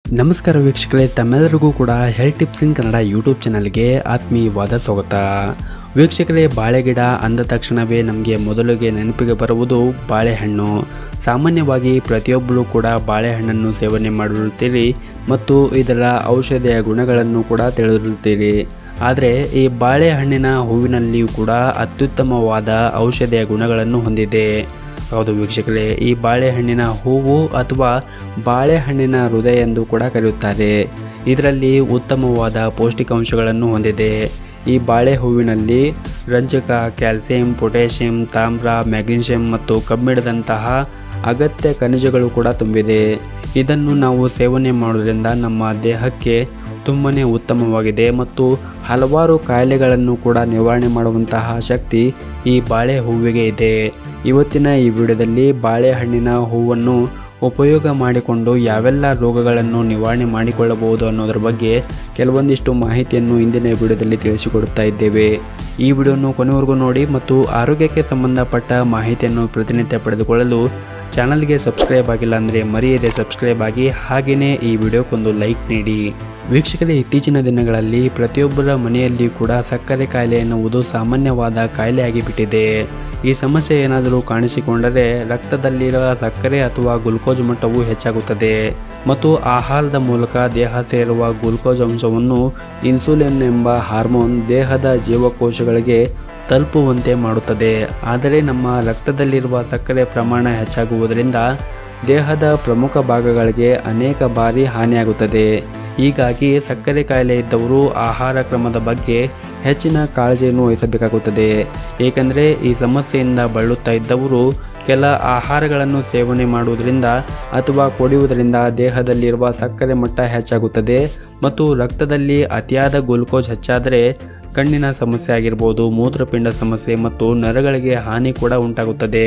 ನಮಸ್ಕಾರ ವೀಕ್ಷಕರೇ ತಮ್ಮೆಲ್ಲರಿಗೂ ಕೂಡ health tips in Kannada YouTube ಚಾನಲ್ಗೆ ಆತ್ಮೀಯವಾದ ಸ್ವಾಗತ ವೀಕ್ಷಕರೇ ಬಾಳೆಗಿಡ ಅಂದ ತಕ್ಷಣವೇ ನಮಗೆ ಮೊದಲಿಗೆ ನೆನಪಿಗೆ ಬರುವುದು ಬಾಳೆಹಣ್ಣು ಸಾಮಾನ್ಯವಾಗಿ ಪ್ರತಿಯೊಬ್ಬರು ಕೂಡ ಬಾಳೆಹಣ್ಣನ್ನು ಸೇವನೆ ಮಾಡಿರುತ್ತೀರಿ ಮತ್ತು ಇದರ ಔಷಧಿಯ ಗುಣಗಳನ್ನು ಕೂಡ ತಿಳಿದಿರುತ್ತೀರಿ ಆದರೆ ಈ ಬಾಳೆಹಣ್ಣಿನ ಹೂವಿನಲ್ಲಿಯೂ ಕೂಡ ಅತ್ಯುತ್ತಮವಾದ ಔಷಧಿಯ ಗುಣಗಳನ್ನು ಹೊಂದಿದೆ ಹೌದು ವೀಕ್ಷಕರೇ ಈ ಬಾಳೆಹಣ್ಣಿನ ಹೂವು ಅಥವಾ ಬಾಳೆಹಣ್ಣಿನ ಹೃದಯ ಎಂದು ಕೂಡ ಕರೆಯುತ್ತಾರೆ ಇದರಲ್ಲಿ ಉತ್ತಮವಾದ ಪೌಷ್ಟಿಕಾಂಶಗಳನ್ನು ಹೊಂದಿದೆ ಈ ಬಾಳೆ ಹೂವಿನಲ್ಲಿ ರಂಜಕ ಕ್ಯಾಲ್ಸಿಯಂ ಪೊಟ್ಯಾಷಿಯಂ ತಾಮ್ರ ಮ್ಯಾಗ್ನೀಷಿಯಂ ಮತ್ತು ಕಬ್ಬಿಣದಂತಹ ಅಗತ್ಯ ಖನಿಜಗಳು ಕೂಡ ತುಂಬಿದೆ ಇದನ್ನು ನಾವು ಸೇವನೆ ಮಾಡೋದ್ರಿಂದ ನಮ್ಮ ದೇಹಕ್ಕೆ ತುಂಬನೇ ಉತ್ತಮವಾಗಿದೆ ಮತ್ತು ಹಲವಾರು ಕಾಯಿಲೆಗಳನ್ನು ಕೂಡ ನಿವಾರಣೆ ಮಾಡುವಂತಹ ಶಕ್ತಿ ಈ ಬಾಳೆ ಹೂವಿಗೆ ಇದೆ ಇವತ್ತಿನ ಈ ವಿಡಿಯೋದಲ್ಲಿ ಬಾಳೆಹಣ್ಣಿನ ಹೂವನ್ನು ಉಪಯೋಗ ಮಾಡಿಕೊಂಡು ಯಾವೆಲ್ಲ ರೋಗಗಳನ್ನು ನಿವಾರಣೆ ಮಾಡಿಕೊಳ್ಳಬಹುದು ಅನ್ನೋದರ ಬಗ್ಗೆ ಕೆಲವೊಂದಿಷ್ಟು ಮಾಹಿತಿಯನ್ನು ಇಂದಿನ ವಿಡಿಯೋದಲ್ಲಿ ತಿಳಿಸಿಕೊಡುತ್ತಾ ಇದ್ದೇವೆ ಈ ವಿಡಿಯೋನು ಕೊನೆವರೆಗೂ ನೋಡಿ ಮತ್ತು ಆರೋಗ್ಯಕ್ಕೆ ಸಂಬಂಧಪಟ್ಟ ಮಾಹಿತಿಯನ್ನು ಪ್ರತಿನಿತ್ಯ ಪಡೆದುಕೊಳ್ಳಲು ಚಾನಲ್ಗೆ ಸಬ್ಸ್ಕ್ರೈಬ್ ಆಗಿಲ್ಲ ಅಂದರೆ ಮರೆಯದೆ ಸಬ್ಸ್ಕ್ರೈಬ್ ಆಗಿ ಹಾಗೆಯೇ ಈ ವಿಡಿಯೋಕ್ಕೊಂದು ಲೈಕ್ ನೀಡಿ ವೀಕ್ಷಕರೇ ಇತ್ತೀಚಿನ ದಿನಗಳಲ್ಲಿ ಪ್ರತಿಯೊಬ್ಬರ ಮನೆಯಲ್ಲಿ ಕೂಡ ಸಕ್ಕರೆ ಕಾಯಿಲೆ ಎನ್ನುವುದು ಸಾಮಾನ್ಯವಾದ ಕಾಯಿಲೆಯಾಗಿ ಬಿಟ್ಟಿದೆ ಈ ಸಮಸ್ಯೆ ಏನಾದರೂ ಕಾಣಿಸಿಕೊಂಡರೆ ರಕ್ತದಲ್ಲಿರುವ ಸಕ್ಕರೆ ಅಥವಾ ಗ್ಲುಕೋಸ್ ಮಟ್ಟವು ಹೆಚ್ಚಾಗುತ್ತದೆ ಮತ್ತು ಆಹಾರದ ಮೂಲಕ ದೇಹ ಸೇರುವ ಗ್ಲುಕೋಸ್ ಅಂಶವನ್ನು ಇನ್ಸುಲಿನ್ ಎಂಬ ಹಾರ್ಮೋನ್ ದೇಹದ ಜೀವಕೋಶಗಳಿಗೆ ತಲುಪುವಂತೆ ಮಾಡುತ್ತದೆ ಆದರೆ ನಮ್ಮ ರಕ್ತದಲ್ಲಿರುವ ಸಕ್ಕರೆ ಪ್ರಮಾಣ ಹೆಚ್ಚಾಗುವುದರಿಂದ ದೇಹದ ಪ್ರಮುಖ ಭಾಗಗಳಿಗೆ ಅನೇಕ ಬಾರಿ ಹಾನಿಯಾಗುತ್ತದೆ ಹೀಗಾಗಿ ಸಕ್ಕರೆ ಕಾಯಿಲೆ ಇದ್ದವರು ಆಹಾರ ಕ್ರಮದ ಬಗ್ಗೆ ಹೆಚ್ಚಿನ ಕಾಳಜಿಯನ್ನು ವಹಿಸಬೇಕಾಗುತ್ತದೆ ಏಕೆಂದರೆ ಈ ಸಮಸ್ಯೆಯಿಂದ ಬಳಲುತ್ತಾ ಇದ್ದವರು ಕೆಲ ಆಹಾರಗಳನ್ನು ಸೇವನೆ ಮಾಡುವುದರಿಂದ ಅಥವಾ ಕುಡಿಯುವುದರಿಂದ ದೇಹದಲ್ಲಿರುವ ಸಕ್ಕರೆ ಮಟ್ಟ ಹೆಚ್ಚಾಗುತ್ತದೆ ಮತ್ತು ರಕ್ತದಲ್ಲಿ ಅತಿಯಾದ ಗ್ಲುಕೋಸ್ ಹೆಚ್ಚಾದರೆ ಕಣ್ಣಿನ ಸಮಸ್ಯೆ ಆಗಿರ್ಬೋದು ಮೂತ್ರಪಿಂಡ ಸಮಸ್ಯೆ ಮತ್ತು ನರಗಳಿಗೆ ಹಾನಿ ಕೂಡ ಉಂಟಾಗುತ್ತದೆ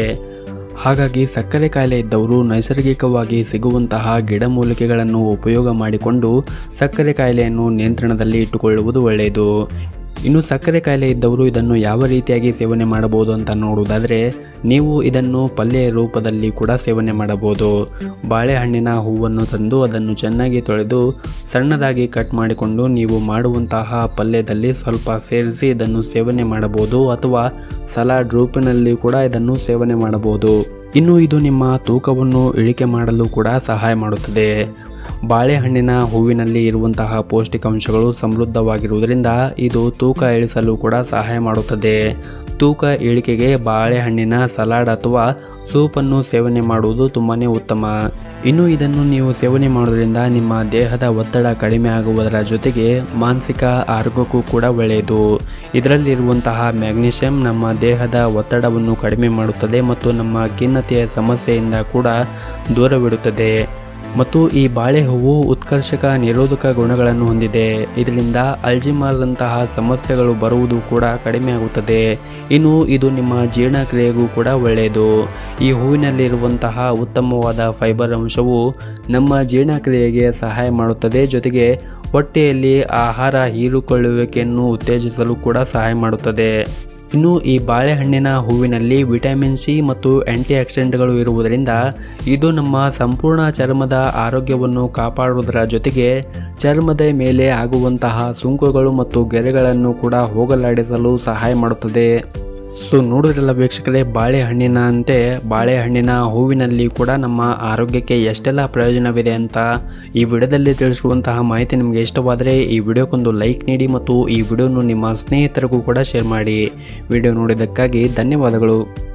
ಹಾಗಾಗಿ ಸಕ್ಕರೆ ಕಾಯಿಲೆ ಇದ್ದವರು ನೈಸರ್ಗಿಕವಾಗಿ ಸಿಗುವಂತಹ ಗಿಡಮೂಲಿಕೆಗಳನ್ನು ಉಪಯೋಗ ಮಾಡಿಕೊಂಡು ಸಕ್ಕರೆ ಕಾಯಿಲೆಯನ್ನು ನಿಯಂತ್ರಣದಲ್ಲಿ ಇಟ್ಟುಕೊಳ್ಳುವುದು ಒಳ್ಳೆಯದು ಇನ್ನು ಸಕ್ಕರೆ ಕಾಯಿಲೆ ಇದ್ದವರು ಇದನ್ನು ಯಾವ ರೀತಿಯಾಗಿ ಸೇವನೆ ಮಾಡಬಹುದು ಅಂತ ನೋಡುವುದಾದರೆ ನೀವು ಇದನ್ನು ಪಲ್ಯ ರೂಪದಲ್ಲಿ ಕೂಡ ಸೇವನೆ ಮಾಡಬಹುದು ಬಾಳೆಹಣ್ಣಿನ ಹೂವನ್ನು ತಂದು ಅದನ್ನು ಚೆನ್ನಾಗಿ ತೊಳೆದು ಸಣ್ಣದಾಗಿ ಕಟ್ ಮಾಡಿಕೊಂಡು ನೀವು ಮಾಡುವಂತಹ ಪಲ್ಯದಲ್ಲಿ ಸ್ವಲ್ಪ ಸೇರಿಸಿ ಇದನ್ನು ಸೇವನೆ ಮಾಡಬಹುದು ಅಥವಾ ಸಲಾಡ್ ರೂಪಿನಲ್ಲಿ ಕೂಡ ಇದನ್ನು ಸೇವನೆ ಮಾಡಬಹುದು ಇನ್ನು ಇದು ನಿಮ್ಮ ತೂಕವನ್ನು ಇಳಿಕೆ ಮಾಡಲು ಕೂಡ ಸಹಾಯ ಮಾಡುತ್ತದೆ ಬಾಳೆಹಣ್ಣಿನ ಹೂವಿನಲ್ಲಿ ಇರುವಂತಹ ಪೌಷ್ಟಿಕಾಂಶಗಳು ಸಮೃದ್ಧವಾಗಿರುವುದರಿಂದ ಇದು ತೂಕ ಇಳಿಸಲು ಕೂಡ ಸಹಾಯ ಮಾಡುತ್ತದೆ ತೂಕ ಇಳಿಕೆಗೆ ಬಾಳೆಹಣ್ಣಿನ ಸಲಾಡ್ ಅಥವಾ ಸೂಪನ್ನು ಸೇವನೆ ಮಾಡುವುದು ತುಂಬಾ ಉತ್ತಮ ಇನ್ನು ಇದನ್ನು ನೀವು ಸೇವನೆ ಮಾಡೋದ್ರಿಂದ ನಿಮ್ಮ ದೇಹದ ಒತ್ತಡ ಕಡಿಮೆ ಆಗುವುದರ ಜೊತೆಗೆ ಮಾನಸಿಕ ಆರೋಗ್ಯಕ್ಕೂ ಕೂಡ ಒಳ್ಳೆಯದು ಇದರಲ್ಲಿರುವಂತಹ ಮ್ಯಾಗ್ನೀಷಿಯಂ ನಮ್ಮ ದೇಹದ ಒತ್ತಡವನ್ನು ಕಡಿಮೆ ಮಾಡುತ್ತದೆ ಮತ್ತು ನಮ್ಮ ಖಿನ್ನತೆಯ ಸಮಸ್ಯೆಯಿಂದ ಕೂಡ ದೂರವಿಡುತ್ತದೆ ಮತ್ತು ಈ ಬಾಳೆಹೂವು ಉತ್ಕರ್ಷಕ ನಿರೋಧಕ ಗುಣಗಳನ್ನು ಹೊಂದಿದೆ ಇದರಿಂದ ಅಲ್ಜಿಮರ್ದಂತಹ ಸಮಸ್ಯೆಗಳು ಬರುವುದು ಕೂಡ ಕಡಿಮೆ ಆಗುತ್ತದೆ ಇನ್ನು ಇದು ನಿಮ್ಮ ಜೀರ್ಣಕ್ರಿಯೆಗೂ ಕೂಡ ಒಳ್ಳೆಯದು ಈ ಹೂವಿನಲ್ಲಿರುವಂತಹ ಉತ್ತಮವಾದ ಫೈಬರ್ ಅಂಶವು ನಮ್ಮ ಜೀರ್ಣಕ್ರಿಯೆಗೆ ಸಹಾಯ ಮಾಡುತ್ತದೆ ಜೊತೆಗೆ ಹೊಟ್ಟೆಯಲ್ಲಿ ಆಹಾರ ಹೀರಿಕೊಳ್ಳುವಿಕೆಯನ್ನು ಉತ್ತೇಜಿಸಲು ಕೂಡ ಸಹಾಯ ಮಾಡುತ್ತದೆ ಇನ್ನು ಈ ಬಾಳೆಹಣ್ಣಿನ ಹೂವಿನಲ್ಲಿ ವಿಟಮಿನ್ ಸಿ ಮತ್ತು ಆ್ಯಂಟಿ ಆಕ್ಸಿಡೆಂಟ್ಗಳು ಇರುವುದರಿಂದ ಇದು ನಮ್ಮ ಸಂಪೂರ್ಣ ಚರ್ಮದ ಆರೋಗ್ಯವನ್ನು ಕಾಪಾಡುವುದರ ಜೊತೆಗೆ ಚರ್ಮದ ಮೇಲೆ ಆಗುವಂತಹ ಸುಂಕುಗಳು ಮತ್ತು ಗೆರೆಗಳನ್ನು ಕೂಡ ಹೋಗಲಾಡಿಸಲು ಸಹಾಯ ಮಾಡುತ್ತದೆ ಸೊ ನೋಡಿದ್ರಲ್ಲ ವೀಕ್ಷಕರೇ ಬಾಳೆಹಣ್ಣಿನ ಅಂತೆ ಬಾಳೆಹಣ್ಣಿನ ಹೂವಿನಲ್ಲಿ ಕೂಡ ನಮ್ಮ ಆರೋಗ್ಯಕ್ಕೆ ಎಷ್ಟೆಲ್ಲ ಪ್ರಯೋಜನವಿದೆ ಅಂತ ಈ ವಿಡಿಯೋದಲ್ಲಿ ತಿಳಿಸುವಂತಹ ಮಾಹಿತಿ ನಿಮಗೆ ಇಷ್ಟವಾದರೆ ಈ ವಿಡಿಯೋಕ್ಕೊಂದು ಲೈಕ್ ನೀಡಿ ಮತ್ತು ಈ ವಿಡಿಯೋನು ನಿಮ್ಮ ಸ್ನೇಹಿತರಿಗೂ ಕೂಡ ಶೇರ್ ಮಾಡಿ ವಿಡಿಯೋ ನೋಡಿದ್ದಕ್ಕಾಗಿ ಧನ್ಯವಾದಗಳು